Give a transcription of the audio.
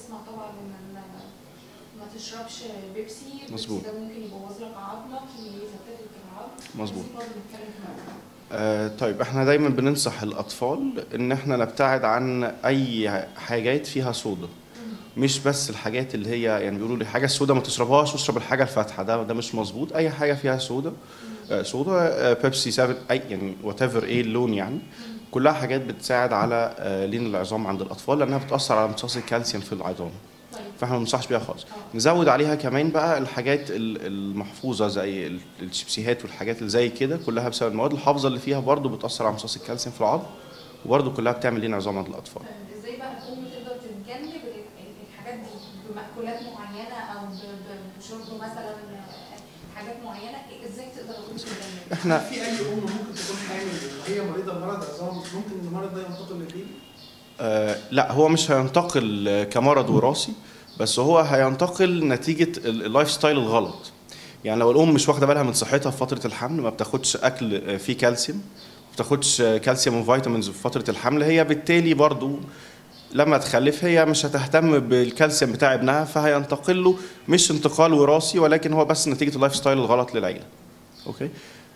بنسمع طبعا ان ال- ما تشربش بيبسي البيبسي مظبوط. ده ممكن يبوظ لك عظمك يفتت لك العظم مظبوط. عايزين برضه نتكلم في الموضوع ده. آه طيب احنا دايما بننصح الاطفال ان احنا نبتعد عن اي حاجات فيها صودا مش بس الحاجات اللي هي يعني بيقولوا لي حاجه السودا ما تشربهاش واشرب الحاجه الفاتحه ده ده مش مظبوط اي حاجه فيها صودا آه صودا آه بيبسي 7 اي يعني وات ايفر ايه اللون يعني كلها حاجات بتساعد على آه لين العظام عند الاطفال لانها بتاثر على امتصاص الكالسيوم في العظام طيب فاحنا ما بننصحش بيها خالص اه نزود عليها كمان بقى الحاجات ال- المحفوظه زي ال- الشيبسيهات والحاجات اللي زي كده كلها بسبب المواد الحافظه اللي فيها برضو بتاثر على امتصاص الكالسيوم في العظم وبرضو كلها بتعمل لين عظام عند الاطفال طيب ازاي بقى الام تقدر تتجنب ال- ال- الحاجات دي بمأكولات معينه او ب- ب- بشرب مثلا حاجات معينه ازاي تقدر الام تتجنب؟ احنا في اي ام ممكن تكون حامل وهي مريضه بمرض عظام ممكن المرض ده ينتقل للبيبي آه لا هو مش هينتقل آه، كمرض وراثي بس هو هينتقل نتيجه ال- اللايف ستايل الغلط يعني لو الام مش واخده بالها من صحتها في فتره الحمل ما بتاخدش اكل آه، فيه كالسيوم ما بتاخدش آه، كالسيوم وفيتامينز في فتره الحمل هي بالتالي برضو لما تخلف هي مش هتهتم بالكالسيوم بتاع ابنها فهينتقل له مش انتقال وراثي ولكن هو بس نتيجه اللايف ستايل الغلط للعيله اوكي